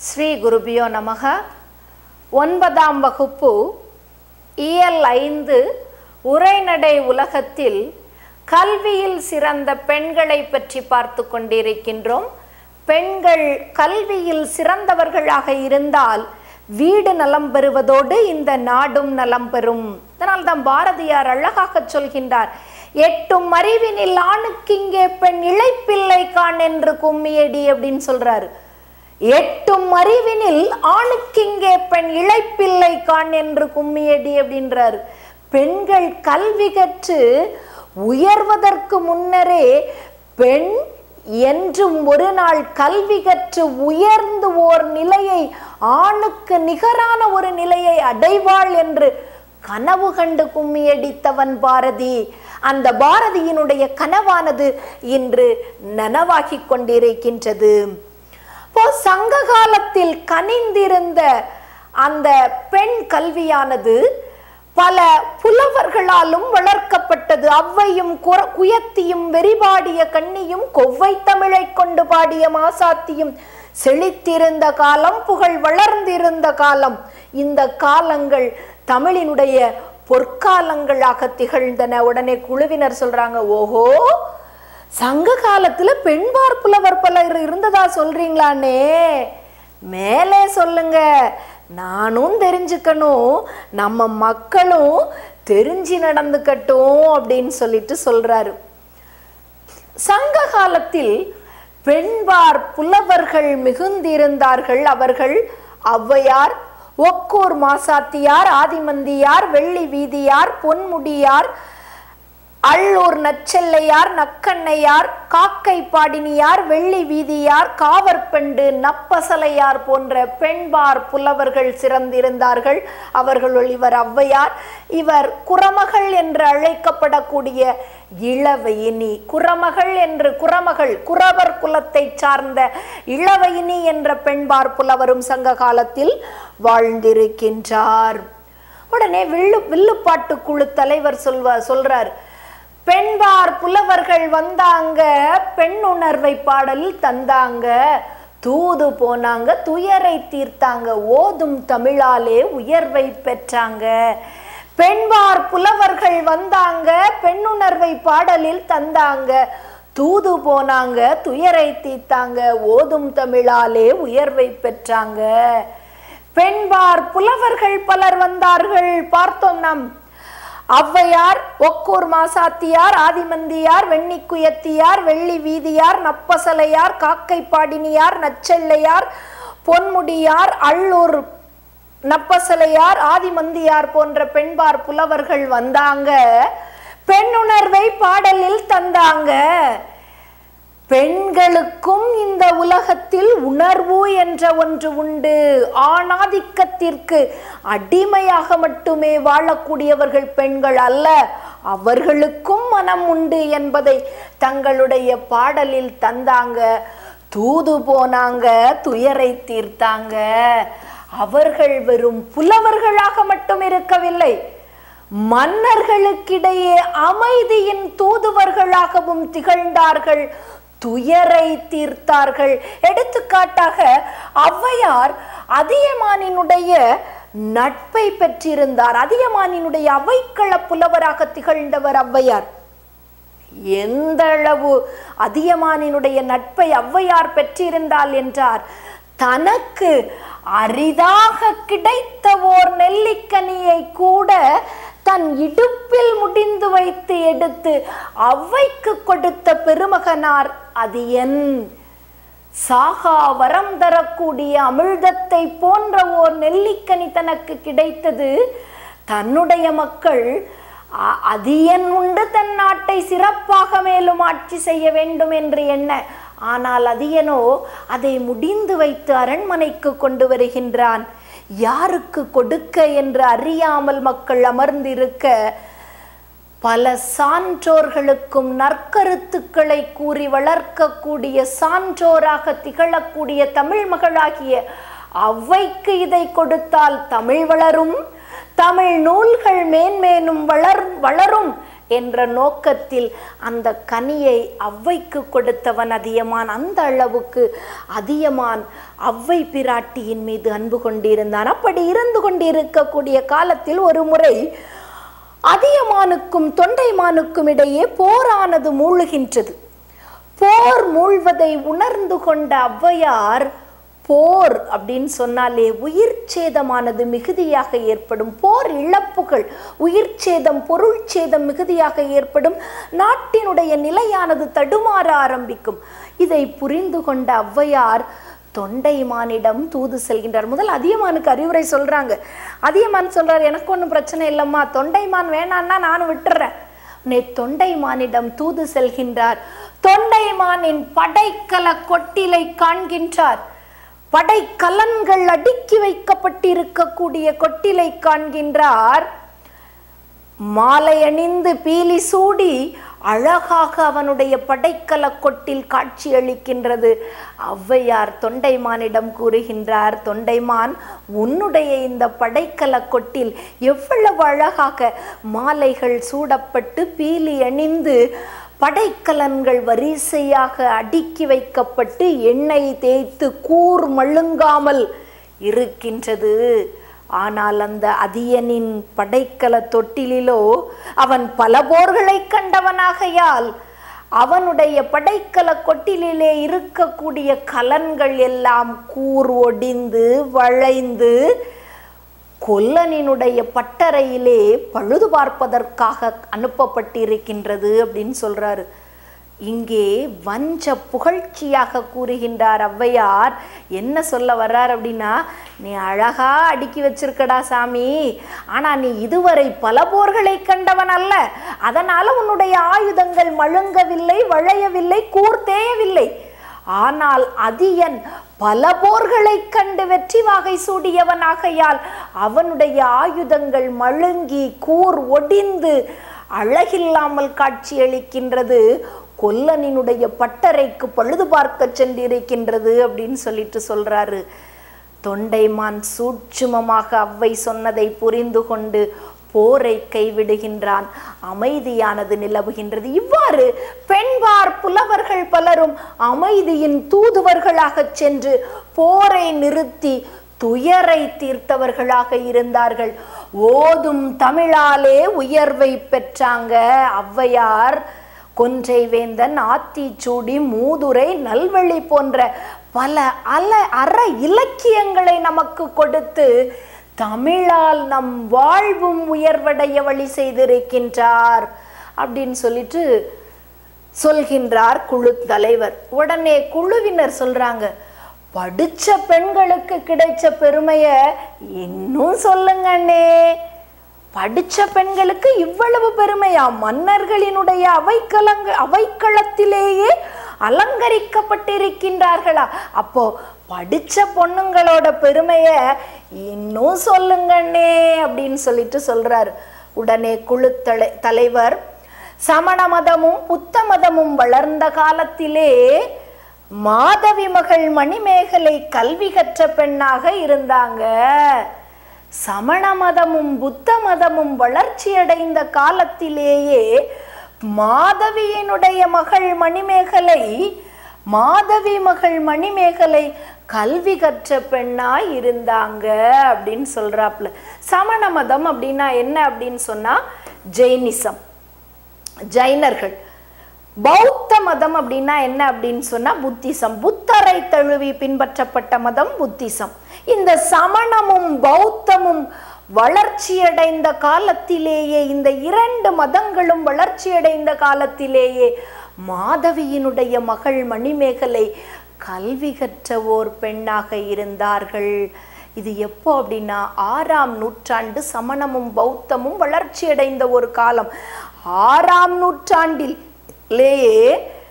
ஸ்ரீ குருபியோ நமக ஒன்பதாம் வகுப்பு இயல் ஐந்து உரைநடை உலகத்தில் கல்வியில் சிறந்த பெண்களை பற்றி பார்த்து கொண்டிருக்கின்றோம் பெண்கள் கல்வியில் சிறந்தவர்களாக இருந்தால் வீடு நலம் பெறுவதோடு இந்த நாடும் நலம் பெறும் இதனால்தான் பாரதியார் அழகாக சொல்கின்றார் எட்டும் அறிவினில் ஆணுக்கிங்கே பெண் இழைப்பில்லை காண் என்று கும்மியடி அப்படின்னு சொல்றாரு எட்டும் அறிவினில் ஆணுக்கிங்கே பெண் இழைப்பில்லை காண் என்று கும்மியடி அப்படின்றாரு பெண்கள் கல்வி கற்று உயர்வதற்கு முன்னரே பெண் என்றும் ஒரு நாள் கல்வி கற்று உயர்ந்து ஓர் நிலையை ஆணுக்கு நிகரான ஒரு நிலையை அடைவாள் என்று கனவு கண்டு கும்மியடித்தவன் பாரதி அந்த பாரதியினுடைய கனவானது இன்று நனவாகி கொண்டிருக்கின்றது இப்போ சங்க காலத்தில் கனிந்திருந்த அந்த பெண் கல்வியானது பல புலவர்களாலும் வளர்க்கப்பட்டது அவ்வையும் குர குயத்தியும் வெறிபாடிய கண்ணியும் கொவ்வை தமிழை கொண்டு பாடிய மாசாத்தியும் செழித்திருந்த காலம் புகழ் வளர்ந்திருந்த காலம் இந்த காலங்கள் தமிழினுடைய பொற்காலங்களாக திகழ்ந்தன உடனே குழுவினர் சொல்றாங்க ஓஹோ சங்க காலத்துல பெண்பார் புலவர் பலர் இருந்ததா சொல்றீங்களானே மேலே சொல்லுங்க நானும் தெரிஞ்சுக்கணும் நம்ம மக்களும் தெரிஞ்சு நடந்துக்கட்டும் அப்படின்னு சொல்லிட்டு சொல்றாரு சங்க காலத்தில் பெண்பார் புலவர்கள் மிகுந்திருந்தார்கள் அவர்கள் ஔவையார் ஒக்கூர் மாசாத்தியார் ஆதிமந்தியார் வெள்ளி வீதியார் பொன்முடியார் அள்ளூர் நச்செல்லையார் நக்கண்ணையார் காக்கை பாடினியார் வெள்ளி வீதியார் காவற்பெண்டு நப்பசலையார் போன்ற பெண்பார் புலவர்கள் சிறந்திருந்தார்கள் அவர்களுள் இவர் ஔவையார் இவர் குரமகள் என்று அழைக்கப்படக்கூடிய இளவயினி குரமகள் என்று குரமகள் குறவர் குலத்தை சார்ந்த இளவயினி என்ற பெண்பார் புலவரும் சங்க காலத்தில் வாழ்ந்திருக்கின்றார் உடனே வில்லு வில்லுப்பாட்டு குழு தலைவர் சொல்வா சொல்றார் பெண்பார் புலவர்கள் வந்தாங்க பெண்ணுணர்வை பாடல் தந்தாங்க தூது போனாங்க துயரை தீர்த்தாங்க ஓதும் தமிழாலே உயர்வை பெற்றாங்க பெண்பார் புலவர்கள் வந்தாங்க பெண்ணுணர்வை பாடலில் தந்தாங்க தூது போனாங்க துயரை தீர்த்தாங்க ஓதும் தமிழாலே உயர்வை பெற்றாங்க பெண்பார் புலவர்கள் பலர் வந்தார்கள் பார்த்தோம் நாம் ஔவையார் ஒக்கூர் மாசாத்தியார் ஆதிமந்தியார் வெண்ணிக்குயத்தியார் வெள்ளி வீதியார் நப்பசலையார் காக்கை பாடினியார் நச்செல்லையார் பொன்முடியார் அள்ளூர் நப்பசலையார் ஆதிமந்தியார் போன்ற பெண்பார் புலவர்கள் வந்தாங்க பெண்ணுணர்வை பாடலில் தந்தாங்க பெண்களுக்கும் இந்த உலகத்தில் உணர்வு என்ற ஒன்று உண்டு ஆணாதிக்கத்திற்கு அடிமையாக மட்டுமே வாழக்கூடியவர்கள் பெண்கள் அல்ல அவர்களுக்கும் மனம் உண்டு என்பதை தங்களுடைய பாடலில் தந்தாங்க தூது போனாங்க துயரை தீர்த்தாங்க அவர்கள் வெறும் புலவர்களாக மட்டும் இருக்கவில்லை மன்னர்களுக்கிடையே அமைதியின் தூதுவர்களாகவும் திகழ்ந்தார்கள் துயரை தீர்த்தார்கள் எடுத்துக்காட்டாக ஔவையார் அதியமானினுடைய நட்பை பெற்றிருந்தார் அதியமானினுடைய அவைக்கள புலவராக திகழ்ந்தவர் ஔவையார் எந்த அளவு அதியமானினுடைய நட்பை ஔவையார் பெற்றிருந்தாள் என்றார் தனக்கு அரிதாக கிடைத்த ஓர் நெல்லிக்கனியை கூட தன் இடுப்பில் முடிந்து வைத்து எடுத்து அவ்வைக்கு கொடுத்த பெருமகனார் அது என் சாகா வரம் தரக்கூடிய அமிழ்தத்தை போன்ற ஓர் நெல்லிக்கனி தனக்கு கிடைத்தது தன்னுடைய மக்கள் அதியன் உண்டு தன் நாட்டை சிறப்பாக மேலும் ஆட்சி செய்ய வேண்டும் என்று எண்ண ஆனால் அதியனோ அதை முடிந்து வைத்து அரண்மனைக்கு கொண்டு வருகின்றான் யாருக்கு கொடுக்க என்று அறியாமல் மக்கள் அமர்ந்திருக்க பல சான்றோர்களுக்கும் நற்கருத்துக்களை கூறி வளர்க்கக்கூடிய சான்றோராக திகழக்கூடிய தமிழ் மகளாகிய அவ்வைக்கு இதை கொடுத்தால் தமிழ் வளரும் தமிழ் நூல்கள் மேன்மேனும் வளர் வளரும் என்ற நோக்கத்தில் அந்த கனியை அவ்வைக்கு கொடுத்தவன் அதியமான் அந்த அளவுக்கு அதியமான் அவ்வை பிராட்டியின் மீது அன்பு கொண்டிருந்தான் அப்படி இருந்து கொண்டிருக்கக்கூடிய காலத்தில் ஒரு முறை அதியமானுக்கும் தொண்டைமானுக்கும் இடையே போரானது மூழ்கின்றது போர் மூழ்வதை உணர்ந்து கொண்ட ஔவையார் போர் அப்படின்னு சொன்னாலே உயிர் சேதமானது மிகுதியாக ஏற்படும் போர் இழப்புகள் உயிர் சேதம் பொருள் சேதம் மிகுதியாக ஏற்படும் நாட்டினுடைய நிலையானது தடுமாற ஆரம்பிக்கும் இதை புரிந்து கொண்ட ஔவையார் தொண்டைமானிடம் தூது செல்கின்றார் முதல் அதியமானுக்கு அறிவுரை சொல்றாங்க அதியமான் சொல்றார் எனக்கு ஒன்றும் பிரச்சனை இல்லைம்மா தொண்டைமான் வேணான்னா நானும் விட்டுறேன் நே தொண்டைமானிடம் தூது செல்கின்றார் தொண்டைமானின் படைக்கல கொட்டிலை காண்கின்றார் படைக்கலன்கள் அடுக்கி வைக்கப்பட்டிருக்கக்கூடிய கொட்டிலை காண்கின்றார் மாலை அணிந்து பீலி சூடி அழகாக அவனுடைய படைக்கல கொட்டில் காட்சி அளிக்கின்றது ஔவையார் தொண்டைமானிடம் கூறுகின்றார் தொண்டைமான் உன்னுடைய இந்த படைக்கல கொட்டில் எவ்வளவு அழகாக மாலைகள் சூடப்பட்டு பீலி அணிந்து படைக்கலன்கள் வரிசையாக அடுக்கி வைக்கப்பட்டு எண்ணெய் தேய்த்து கூர் மழுங்காமல் இருக்கின்றது ஆனால் அந்த அதியனின் படைக்கல தொட்டிலிலோ அவன் பல போர்களை கண்டவனாகையால் அவனுடைய படைக்கல கொட்டிலே இருக்கக்கூடிய கலன்கள் எல்லாம் கூர் ஒடிந்து வளைந்து கொல்லனினுடைய பட்டறையிலே பழுது பார்ப்பதற்காக அனுப்பப்பட்டிருக்கின்றது அப்படின்னு சொல்றாரு இங்கே வஞ்ச புகழ்ச்சியாக கூறுகின்றார் ஔவையார் என்ன சொல்ல வர்றார் அப்படின்னா நீ அழகா அடுக்கி வச்சிருக்கடா சாமி ஆனா நீ இதுவரை பல போர்களை கண்டவன் அல்ல அதனால உன்னுடைய ஆயுதங்கள் மழுங்கவில்லை வளையவில்லை கூர்த்தேயவில்லை ஆனால் அதியன் பல போர்களை கண்டு வெற்றி வாகை சூடியவனாகையால் அவனுடைய ஆயுதங்கள் மழுங்கி கூர் ஒடிந்து அழகில்லாமல் காட்சியளிக்கின்றது கொல்லனினுடைய பட்டறைக்கு பழுது பார்க்க சென்றிருக்கின்றது அப்படின்னு சொல்லிட்டு சொல்றாரு தொண்டைமான் சூட்சுமமாக அவ்வை சொன்னதை புரிந்து கொண்டு போரை கைவிடுகின்றான் அமைதியானது நிலவுகின்றது இவ்வாறு பெண்பார் புலவர்கள் பலரும் அமைதியின் தூதுவர்களாக சென்று போரை நிறுத்தி துயரை தீர்த்தவர்களாக இருந்தார்கள் ஓதும் தமிழாலே உயர்வை பெற்றாங்க ஔவையார் கொன்றை வேந்தன் ஆத்திச்சூடி மூதுரை நல்வழி போன்ற பல அல அற இலக்கியங்களை நமக்கு கொடுத்து தமிழால் நம் வாழ்வும் உயர்வடைய வழி செய்திருக்கின்றார் அப்படின்னு சொல்லிட்டு சொல்கின்றார் குழு தலைவர் உடனே குழுவினர் சொல்றாங்க படிச்ச பெண்களுக்கு கிடைச்ச பெருமைய இன்னும் சொல்லுங்கண்ணே படிச்ச பெண்களுக்கு இவ்வளவு பெருமையா மன்னர்களினுடைய அவைக்களங்க அவைக்களத்திலேயே அலங்கரிக்கப்பட்டிருக்கின்றார்களா அப்போ படிச்ச பொண்ணுங்களோட பெருமைய இன்னும் சொல்லுங்கண்ணே அப்படின்னு சொல்லிட்டு சொல்றாரு உடனே குழு தலை தலைவர் சமண மதமும் புத்த மதமும் வளர்ந்த காலத்திலே மாதவி மகள் மணிமேகலை கல்வி கற்ற பெண்ணாக இருந்தாங்க சமண மதமும் புத்த மதமும் வளர்ச்சியடைந்த காலத்திலேயே மாதவியினுடைய மகள் மணிமேகலை மாதவி மகள் மணிமேகலை கல்வி கற்ற பெண்ணாய் இருந்தாங்க அப்படின்னு சொல்றாப்புல சமண மதம் அப்படின்னா என்ன அப்படின்னு சொன்னா ஜெயினிசம் ஜைனர்கள் பௌத்த மதம் அப்படின்னா என்ன அப்படின்னு சொன்னா புத்திசம் புத்தரை தழுவி பின்பற்றப்பட்ட மதம் புத்திசம் இந்த சமணமும் பௌத்தமும் வளர்ச்சியடைந்த காலத்திலேயே இந்த இரண்டு மதங்களும் வளர்ச்சியடைந்த காலத்திலேயே மாதவியினுடைய மகள் மணிமேகலை கல்வி கற்ற ஓர் பெண்ணாக இருந்தார்கள் இது எப்போ அப்படின்னா ஆறாம் நூற்றாண்டு சமணமும் பௌத்தமும் வளர்ச்சியடைந்த ஒரு காலம் ஆறாம் நூற்றாண்டிலேயே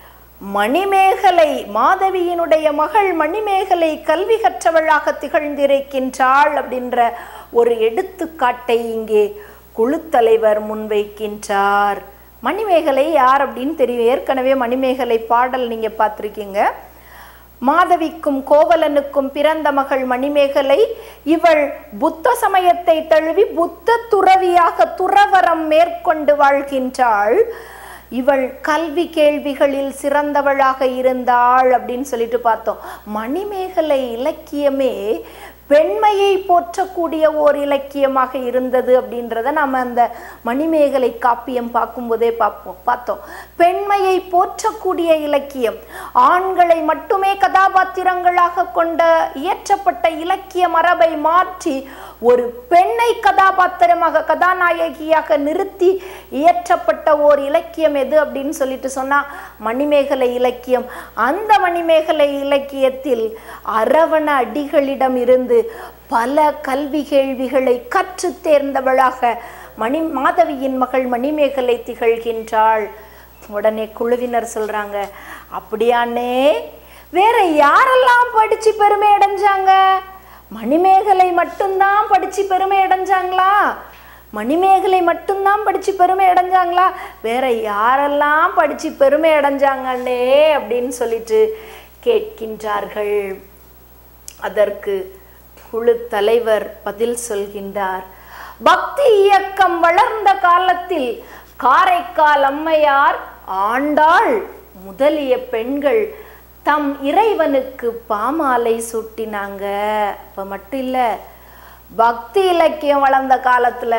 மணிமேகலை மாதவியினுடைய மகள் மணிமேகலை கல்வி கற்றவளாக திகழ்ந்திருக்கின்றாள் அப்படின்ற ஒரு எடுத்துக்காட்டை இங்கே குழுத்தலைவர் முன்வைக்கின்றார் மணிமேகலை யார் அப்படின்னு தெரியும் ஏற்கனவே மணிமேகலை பாடல் நீங்க பார்த்துருக்கீங்க மாதவிக்கும் கோவலனுக்கும் பிறந்த மகள் மணிமேகலை இவள் புத்த சமயத்தை தழுவி புத்த துறவியாக துறவரம் மேற்கொண்டு வாழ்கின்றாள் இவள் கல்வி கேள்விகளில் சிறந்தவளாக இருந்தாள் அப்படின்னு சொல்லிட்டு பார்த்தோம் மணிமேகலை இலக்கியமே பெண்மையை போற்றக்கூடிய ஓர் இலக்கியமாக இருந்தது அப்படின்றத நம்ம அந்த மணிமேகலை காப்பியம் பார்க்கும்போதே பார்ப்போம் பார்த்தோம் பெண்மையை போற்றக்கூடிய இலக்கியம் ஆண்களை மட்டுமே கதாபாத்திரங்களாக கொண்ட இயற்றப்பட்ட இலக்கிய மரபை மாற்றி ஒரு பெண்ணை கதாபாத்திரமாக கதாநாயகியாக நிறுத்தி இயற்றப்பட்ட ஓர் இலக்கியம் எது அப்படின்னு சொல்லிட்டு சொன்னா மணிமேகலை இலக்கியம் அந்த மணிமேகலை இலக்கியத்தில் அரவண அடிகளிடம் இருந்து பல கல்வி கேள்விகளை கற்றுத் தேர்ந்தவளாக மணி மாதவியின் மகள் மணிமேகலை திகழ்கின்றாள் உடனே குழுவினர் சொல்றாங்க அப்படியானே வேற யாரெல்லாம் படிச்சு பெருமை அடைஞ்சாங்க மணிமேகலை மட்டும்தான் படிச்சு பெருமை அடைஞ்சாங்களா மணிமேகலை மட்டும்தான் படிச்சு பெருமை அடைஞ்சாங்களா வேற யாரெல்லாம் படிச்சு பெருமை அடைஞ்சாங்கன்னே அப்படின்னு சொல்லிட்டு கேட்கின்றார்கள் அதற்கு குழு தலைவர் பதில் சொல்கின்றார் பக்தி இயக்கம் வளர்ந்த காலத்தில் காரைக்கால் அம்மையார் ஆண்டாள் முதலிய பெண்கள் தம் இறைவனுக்கு பாமாலை சூட்டினாங்க அப்ப மட்டும் இல்ல பக்தி இலக்கியம் வளர்ந்த காலத்துல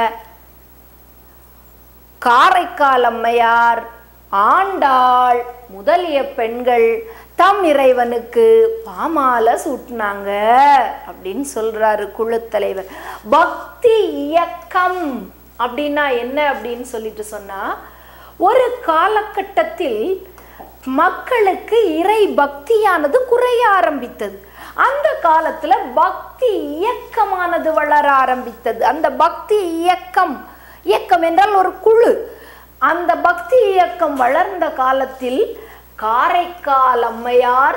காரைக்கால் அம்மையார் ஆண்டாள் முதலிய பெண்கள் தம் இறைவனுக்கு பாமாலை சூட்டினாங்க அப்படின்னு சொல்றாரு குழு தலைவர் பக்தி இயக்கம் அப்படின்னா என்ன அப்படின்னு சொல்லிட்டு சொன்னா ஒரு காலகட்டத்தில் மக்களுக்கு இறை பக்தியானது குறைய ஆரம்பித்தது அந்த காலத்துல பக்தி இயக்கமானது வளர ஆரம்பித்தது அந்த பக்தி இயக்கம் இயக்கம் என்றால் ஒரு குழு அந்த பக்தி இயக்கம் வளர்ந்த காலத்தில் காரைக்கால் அம்மையார்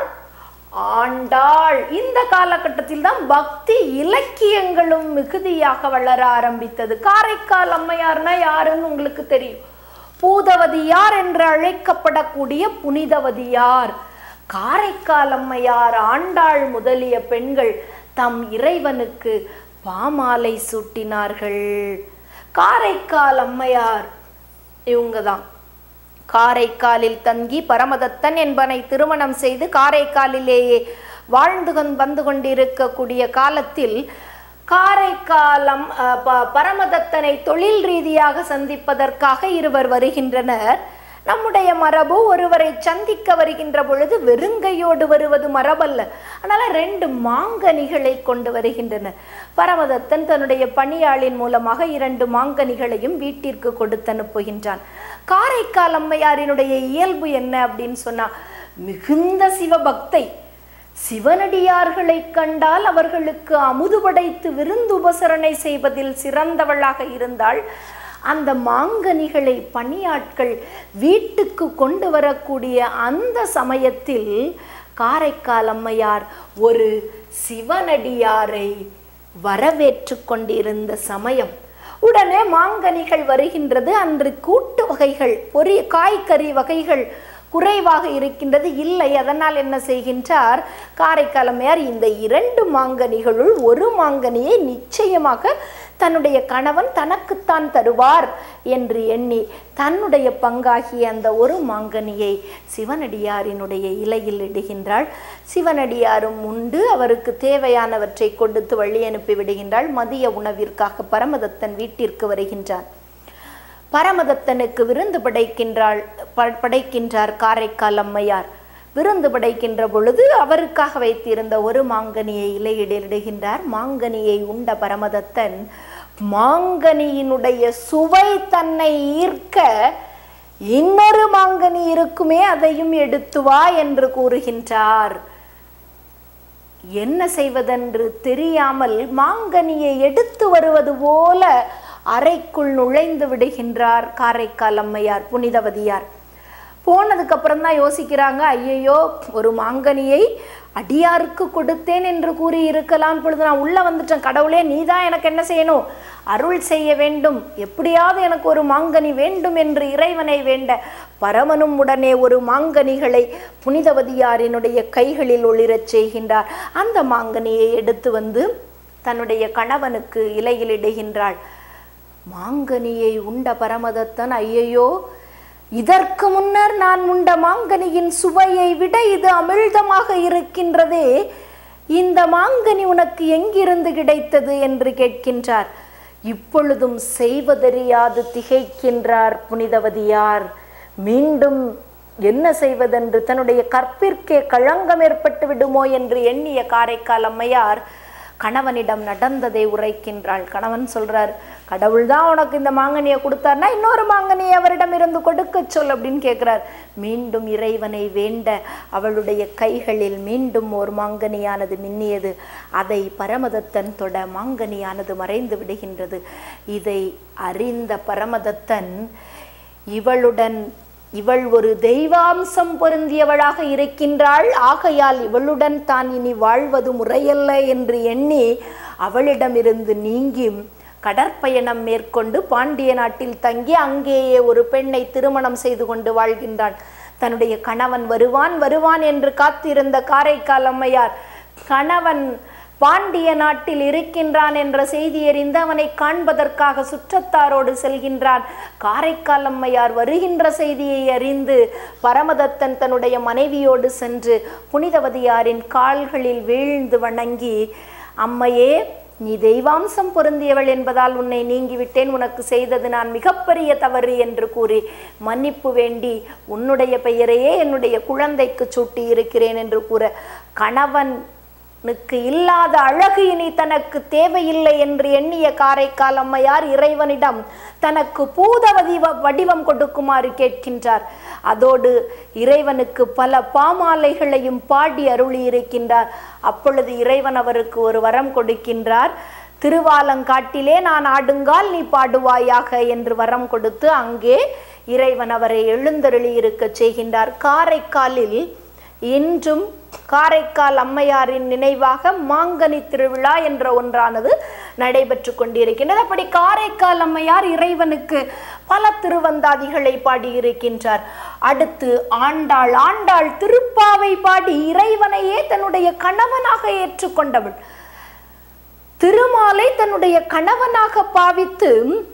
ஆண்டாள் இந்த காலகட்டத்தில் தான் பக்தி இலக்கியங்களும் மிகுதியாக வளர ஆரம்பித்தது காரைக்கால் அம்மையார்னா யாருன்னு உங்களுக்கு தெரியும் பூதவதியார் என்று அழைக்கப்படக்கூடிய புனிதவதியார் காரைக்கால் அம்மையார் ஆண்டாள் முதலிய பெண்கள் தம் இறைவனுக்கு பாமாலை சூட்டினார்கள் காரைக்கால் அம்மையார் இவங்க தான் காரைக்காலில் தங்கி பரமதத்தன் என்பனை திருமணம் செய்து காரைக்காலிலேயே வாழ்ந்து கொண் வந்து கொண்டிருக்கக்கூடிய காலத்தில் காரைக்காலம் அஹ், ப- பரமதத்தனை தொழில் ரீதியாக சந்திப்பதற்காக இருவர் வருகின்றனர் நம்முடைய மரபு ஒருவரை சந்திக்க வருகின்ற பொழுது வெறுங்கையோடு வருவது மரபல்ல அதனால ரெண்டு மாங்கனிகளை கொண்டு வருகின்றனர் பரமதத்தன் தன்னுடைய பணியாளின் மூலமாக இரண்டு மாங்கனிகளையும் வீட்டிற்கு கொடுத்து அனுப்புகின்றான் காரைக்கால் அம்மையாரினுடைய இயல்பு என்ன அப்படின்னு சொன்னா மிகுந்த சிவபக்தை சிவனடியார்களை கண்டால் அவர்களுக்கு அமுது படைத்து விருந்து உபசரணை செய்வதில் சிறந்தவளாக இருந்தாள் அந்த மாங்கனிகளை பணியாட்கள் வீட்டுக்கு கொண்டு வரக்கூடிய அந்த சமயத்தில் காரைக்கால் அம்மையார் ஒரு சிவனடியாரை வரவேற்று கொண்டிருந்த சமயம் உடனே மாங்கனிகள் வருகின்றது அன்று கூட்டு வகைகள் பொரி காய்கறி வகைகள் குறைவாக இருக்கின்றது இல்லை அதனால் என்ன செய்கின்றார் காரைக்காலமையார் இந்த இரண்டு மாங்கனிகளுள் ஒரு மாங்கனியை நிச்சயமாக தன்னுடைய கணவன் தனக்குத்தான் தருவார் என்று எண்ணி தன்னுடைய பங்காகிய அந்த ஒரு மாங்கனியை சிவனடியாரினுடைய இலையில் இடுகின்றாள் சிவனடியாரும் உண்டு அவருக்கு தேவையானவற்றை கொடுத்து வழி அனுப்பி விடுகின்றாள் மதிய உணவிற்காக பரமதத்தன் வீட்டிற்கு வருகின்றான் பரமதத்தனுக்கு விருந்து படைக்கின்றாள் ப- படைக்கின்றார் காரைக்கால் அம்மையார் விருந்து படைக்கின்ற பொழுது அவருக்காக வைத்திருந்த ஒரு மாங்கனியை இலையிடிடுகின்றார் மாங்கனியை உண்ட பரமதத்தன் மாங்கனியினுடைய சுவை தன்னை ஈர்க்க இன்னொரு மாங்கனி இருக்குமே அதையும் எடுத்து வா என்று கூறுகின்றார் என்ன செய்வதென்று தெரியாமல் மாங்கனியை எடுத்து வருவது போல அறைக்குள் நுழைந்து விடுகின்றார் காரைக்கால் அம்மையார் புனிதவதியார் போனதுக்கு அப்புறம் தான் யோசிக்கிறாங்க ஐயையோ ஒரு மாங்கனியை அடியாருக்கு கொடுத்தேன் என்று கூறி இருக்கலாம் பொழுது நான் உள்ள வந்துட்டேன் கடவுளே நீ தான் எனக்கு என்ன செய்யணும் அருள் செய்ய வேண்டும் எப்படியாவது எனக்கு ஒரு மாங்கனி வேண்டும் என்று இறைவனை வேண்ட பரமனும் உடனே ஒரு மாங்கனிகளை புனிதவதியாரினுடைய கைகளில் ஒளிரச் செய்கின்றார் அந்த மாங்கனியை எடுத்து வந்து தன்னுடைய கணவனுக்கு இலையில் இடுகின்றாள் மாங்கனியை உண்ட பரமதத்தன் ஐயையோ இதற்கு முன்னர் நான் உண்ட மாங்கனியின் சுவையை விட இது அமிழ்தமாக இருக்கின்றதே இந்த மாங்கனி உனக்கு எங்கிருந்து கிடைத்தது என்று கேட்கின்றார் இப்பொழுதும் செய்வதறியாது திகைக்கின்றார் புனிதவதியார் மீண்டும் என்ன செய்வதென்று தன்னுடைய கற்பிற்கே களங்கம் ஏற்பட்டு விடுமோ என்று எண்ணிய காரைக்கால் அம்மையார் கணவனிடம் நடந்ததை உரைக்கின்றாள் கணவன் சொல்றார் கடவுள் தான் உனக்கு இந்த மாங்கனியை கொடுத்தார்னா இன்னொரு மாங்கனியை அவரிடம் இருந்து கொடுக்க சொல் அப்படின்னு கேட்கிறார் மீண்டும் இறைவனை வேண்ட அவளுடைய கைகளில் மீண்டும் ஒரு மாங்கனியானது மின்னியது அதை பரமதத்தன் தொட மாங்கனியானது மறைந்து விடுகின்றது இதை அறிந்த பரமதத்தன் இவளுடன் இவள் ஒரு தெய்வாம்சம் பொருந்தியவளாக இருக்கின்றாள் ஆகையால் இவளுடன் தான் இனி வாழ்வது முறையல்ல என்று எண்ணி அவளிடமிருந்து நீங்கி கடற்பயணம் மேற்கொண்டு பாண்டிய நாட்டில் தங்கி அங்கேயே ஒரு பெண்ணை திருமணம் செய்து கொண்டு வாழ்கின்றாள் தன்னுடைய கணவன் வருவான் வருவான் என்று காத்திருந்த காரைக்கால் அம்மையார் கணவன் பாண்டிய நாட்டில் இருக்கின்றான் என்ற செய்தி அறிந்து அவனை காண்பதற்காக சுற்றத்தாரோடு செல்கின்றான் காரைக்கால் அம்மையார் வருகின்ற செய்தியை அறிந்து பரமதத்தன் தன்னுடைய மனைவியோடு சென்று புனிதவதியாரின் கால்களில் வீழ்ந்து வணங்கி அம்மையே நீ தெய்வாம்சம் பொருந்தியவள் என்பதால் உன்னை நீங்கிவிட்டேன் உனக்கு செய்தது நான் மிகப்பெரிய தவறு என்று கூறி மன்னிப்பு வேண்டி உன்னுடைய பெயரையே என்னுடைய குழந்தைக்கு சூட்டி இருக்கிறேன் என்று கூற கணவன் னுக்கு இல்லாத அழகு இனி தனக்கு தேவையில்லை என்று எண்ணிய காரைக்கால் அம்மையார் இறைவனிடம் தனக்கு பூத வடிவ வடிவம் கொடுக்குமாறு கேட்கின்றார் அதோடு இறைவனுக்கு பல பாமாலைகளையும் பாடி அருளி இருக்கின்றார் அப்பொழுது இறைவன் அவருக்கு ஒரு வரம் கொடுக்கின்றார் திருவாலங்காட்டிலே நான் ஆடுங்கால் நீ பாடுவாயாக என்று வரம் கொடுத்து அங்கே இறைவன் அவரை எழுந்தருளி இருக்கச் செய்கின்றார் காரைக்காலில் இன்றும் காரைக்கால் அம்மையாரின் நினைவாக மாங்கனி திருவிழா என்ற ஒன்றானது நடைபெற்று கொண்டிருக்கின்றது அப்படி காரைக்கால் அம்மையார் இறைவனுக்கு பல திருவந்தாதிகளை பாடியிருக்கின்றார் அடுத்து ஆண்டாள் ஆண்டாள் திருப்பாவை பாடி இறைவனையே தன்னுடைய கணவனாக ஏற்றுக்கொண்டவள் திருமாலை தன்னுடைய கணவனாக பாவித்து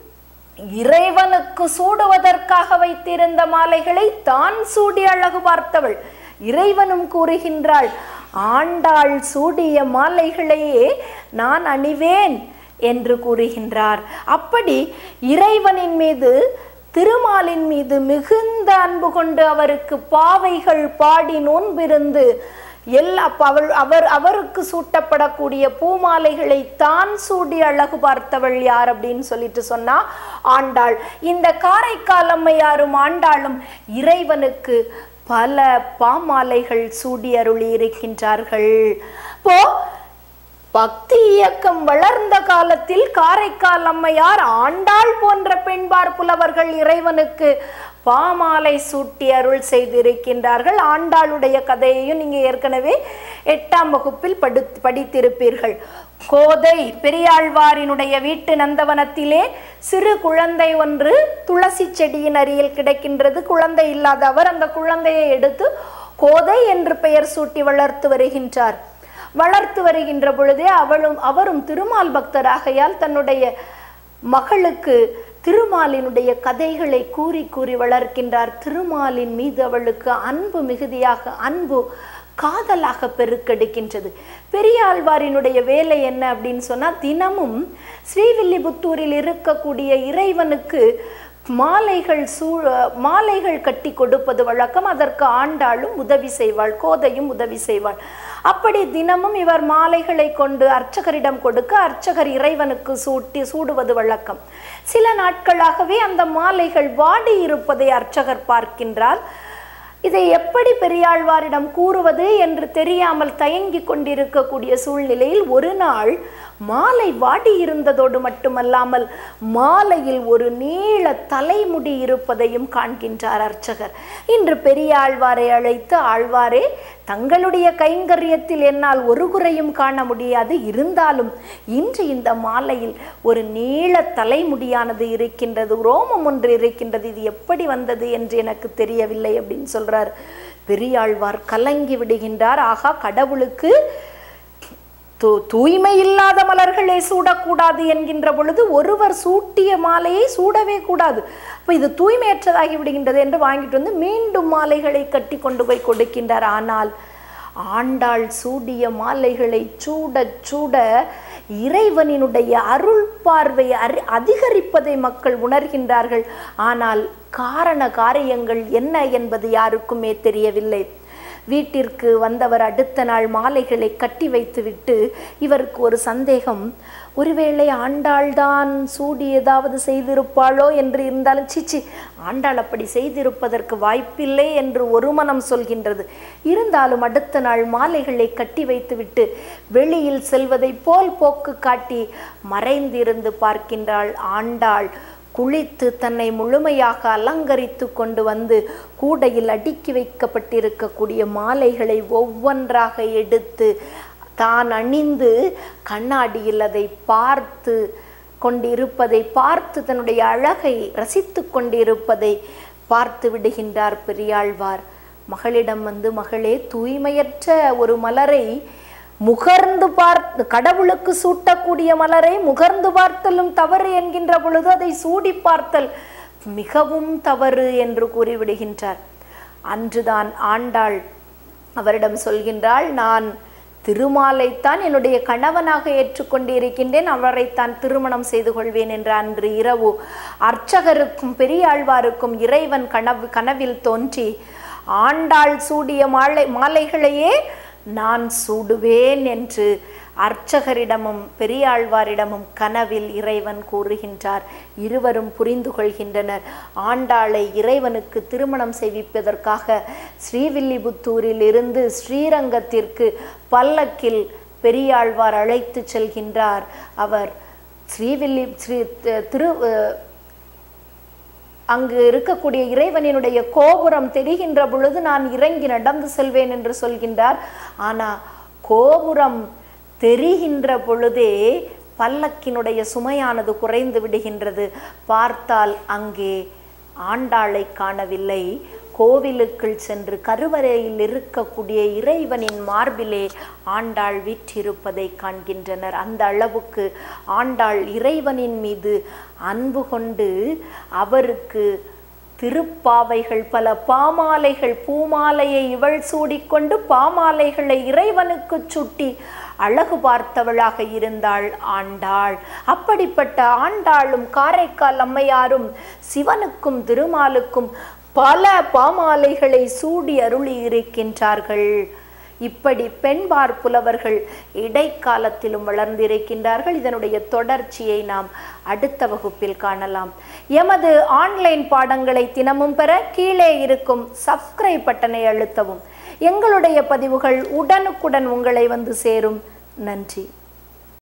இறைவனுக்கு சூடுவதற்காக வைத்திருந்த மாலைகளை தான் சூடி அழகு பார்த்தவள் இறைவனும் கூறுகின்றாள் ஆண்டாள் சூடிய மாலைகளையே நான் அணிவேன் என்று கூறுகின்றார் அப்படி இறைவனின் மீது திருமாலின் மீது மிகுந்த அன்பு கொண்டு அவருக்கு பாவைகள் பாடி நோன்பிருந்து எல்லா அவள் அவர் அவருக்கு சூட்டப்படக்கூடிய பூமாலைகளை தான் சூடி அழகு பார்த்தவள் யார் அப்படின்னு சொல்லிட்டு சொன்னா ஆண்டாள் இந்த காரைக்கால் அம்மையாரும் ஆண்டாளும் இறைவனுக்கு பல பாமாலைகள் சூடி அருளி இருக்கின்றார்கள் இப்போ பக்தி இயக்கம் வளர்ந்த காலத்தில் காரைக்கால் அம்மையார் ஆண்டாள் போன்ற பெண்பார் புலவர்கள் இறைவனுக்கு பாமாலை சூட்டி அருள் செய்திருக்கின்றார்கள் ஆண்டாளுடைய கதையையும் நீங்க ஏற்கனவே எட்டாம் வகுப்பில் படு படித்திருப்பீர்கள் கோதை பெரியாழ்வாரினுடைய வீட்டு நந்தவனத்திலே சிறு குழந்தை ஒன்று துளசி செடியின் அருகில் கிடைக்கின்றது குழந்தை இல்லாத அவர் அந்த குழந்தையை எடுத்து கோதை என்று பெயர் சூட்டி வளர்த்து வருகின்றார் வளர்த்து வருகின்ற பொழுதே அவளும் அவரும் திருமால் பக்தராகையால் தன்னுடைய மகளுக்கு திருமாலினுடைய கதைகளை கூறி கூறி வளர்க்கின்றார் திருமாலின் மீது அவளுக்கு அன்பு மிகுதியாக அன்பு காதலாக பெருக்கெடுக்கின்றது பெரியாழ்வாரினுடைய வேலை என்ன அப்படின்னு சொன்னா தினமும் ஸ்ரீவில்லிபுத்தூரில் இருக்கக்கூடிய இறைவனுக்கு மாலைகள் சூ மாலைகள் கட்டி கொடுப்பது வழக்கம் அதற்கு ஆண்டாளும் உதவி செய்வாள் கோதையும் உதவி செய்வாள் அப்படி தினமும் இவர் மாலைகளை கொண்டு அர்ச்சகரிடம் கொடுக்க அர்ச்சகர் இறைவனுக்கு சூட்டி சூடுவது வழக்கம் சில நாட்களாகவே அந்த மாலைகள் வாடி இருப்பதை அர்ச்சகர் பார்க்கின்றார் இதை எப்படி பெரியாழ்வாரிடம் கூறுவது என்று தெரியாமல் தயங்கிக் கொண்டிருக்கக்கூடிய சூழ்நிலையில் ஒரு நாள் மாலை வாடி இருந்ததோடு மட்டுமல்லாமல் மாலையில் ஒரு நீள தலைமுடி இருப்பதையும் காண்கின்றார் அர்ச்சகர் இன்று பெரிய ஆழ்வாரை அழைத்து ஆழ்வாரே தங்களுடைய கைங்கரியத்தில் என்னால் ஒரு குறையும் காண முடியாது இருந்தாலும் இன்று இந்த மாலையில் ஒரு நீள தலைமுடியானது இருக்கின்றது ரோமம் ஒன்று இருக்கின்றது இது எப்படி வந்தது என்று எனக்கு தெரியவில்லை அப்படின்னு சொல்றார் பெரியாழ்வார் கலங்கி விடுகின்றார் ஆகா கடவுளுக்கு தூ தூய்மை இல்லாத மலர்களை சூடக்கூடாது என்கின்ற பொழுது ஒருவர் சூட்டிய மாலையை சூடவே கூடாது அப்போ இது தூய்மையற்றதாகி விடுகின்றது என்று வாங்கிட்டு வந்து மீண்டும் மாலைகளை கட்டி கொண்டு போய் கொடுக்கின்றார் ஆனால் ஆண்டாள் சூடிய மாலைகளை சூட சூட இறைவனினுடைய அருள் பார்வை அறி அதிகரிப்பதை மக்கள் உணர்கின்றார்கள் ஆனால் காரண காரியங்கள் என்ன என்பது யாருக்குமே தெரியவில்லை வீட்டிற்கு வந்தவர் அடுத்த நாள் மாலைகளை கட்டி வைத்துவிட்டு இவருக்கு ஒரு சந்தேகம் ஒருவேளை ஆண்டாள்தான் சூடி ஏதாவது செய்திருப்பாளோ என்று இருந்தாலும் சிச்சி ஆண்டாள் அப்படி செய்திருப்பதற்கு வாய்ப்பில்லை என்று ஒரு மனம் சொல்கின்றது இருந்தாலும் அடுத்த நாள் மாலைகளை கட்டி வைத்துவிட்டு வெளியில் செல்வதைப் போல் போக்கு காட்டி மறைந்திருந்து பார்க்கின்றாள் ஆண்டாள் குளித்து தன்னை முழுமையாக அலங்கரித்து கொண்டு வந்து கூடையில் அடுக்கி வைக்கப்பட்டிருக்கக்கூடிய மாலைகளை ஒவ்வொன்றாக எடுத்து தான் அணிந்து கண்ணாடியில் அதை பார்த்து கொண்டிருப்பதை பார்த்து தன்னுடைய அழகை ரசித்து கொண்டிருப்பதை பார்த்து விடுகின்றார் பெரியாழ்வார் மகளிடம் வந்து மகளே தூய்மையற்ற ஒரு மலரை முகர்ந்து பார்த்து கடவுளுக்கு சூட்டக்கூடிய மலரை முகர்ந்து பார்த்தலும் தவறு என்கின்ற பொழுது அதை சூடி பார்த்தல் மிகவும் தவறு என்று கூறிவிடுகின்றார் அன்றுதான் ஆண்டாள் அவரிடம் சொல்கின்றாள் நான் திருமாலைத்தான் என்னுடைய கணவனாக ஏற்றுக்கொண்டு இருக்கின்றேன் அவரைத்தான் திருமணம் செய்து கொள்வேன் என்ற அன்று இரவு அர்ச்சகருக்கும் பெரியாழ்வாருக்கும் இறைவன் கனவு கனவில் தோன்றி ஆண்டாள் சூடிய மாலை மாலைகளையே நான் சூடுவேன் என்று அர்ச்சகரிடமும் பெரியாழ்வாரிடமும் கனவில் இறைவன் கூறுகின்றார் இருவரும் புரிந்து கொள்கின்றனர் ஆண்டாளை இறைவனுக்கு திருமணம் செய்விப்பதற்காக ஸ்ரீவில்லிபுத்தூரில் இருந்து ஸ்ரீரங்கத்திற்கு பல்லக்கில் பெரியாழ்வார் அழைத்து செல்கின்றார் அவர் ஸ்ரீவில்லி ஸ்ரீ திரு அங்கு இருக்கக்கூடிய இறைவனினுடைய கோபுரம் தெரிகின்ற பொழுது நான் இறங்கி நடந்து செல்வேன் என்று சொல்கின்றார் ஆனா கோபுரம் தெரிகின்ற பொழுதே பல்லக்கினுடைய சுமையானது குறைந்து விடுகின்றது பார்த்தால் அங்கே ஆண்டாளை காணவில்லை கோவிலுக்குள் சென்று கருவறையில் இருக்கக்கூடிய இறைவனின் மார்பிலே ஆண்டாள் வீற்றிருப்பதை காண்கின்றனர் அந்த அளவுக்கு ஆண்டாள் இறைவனின் மீது அன்பு கொண்டு அவருக்கு திருப்பாவைகள் பல பாமாலைகள் பூமாலையை இவள் சூடிக்கொண்டு பாமாலைகளை இறைவனுக்கு சுட்டி அழகு பார்த்தவளாக இருந்தாள் ஆண்டாள் அப்படிப்பட்ட ஆண்டாளும் காரைக்கால் அம்மையாரும் சிவனுக்கும் திருமாலுக்கும் பல பாமாலைகளை சூடி அருளி இருக்கின்றார்கள் இப்படி பெண்பார் புலவர்கள் இடைக்காலத்திலும் வளர்ந்திருக்கின்றார்கள் இதனுடைய தொடர்ச்சியை நாம் அடுத்த வகுப்பில் காணலாம் எமது ஆன்லைன் பாடங்களை தினமும் பெற கீழே இருக்கும் சப்ஸ்கிரைப் பட்டனை அழுத்தவும் எங்களுடைய பதிவுகள் உடனுக்குடன் உங்களை வந்து சேரும் நன்றி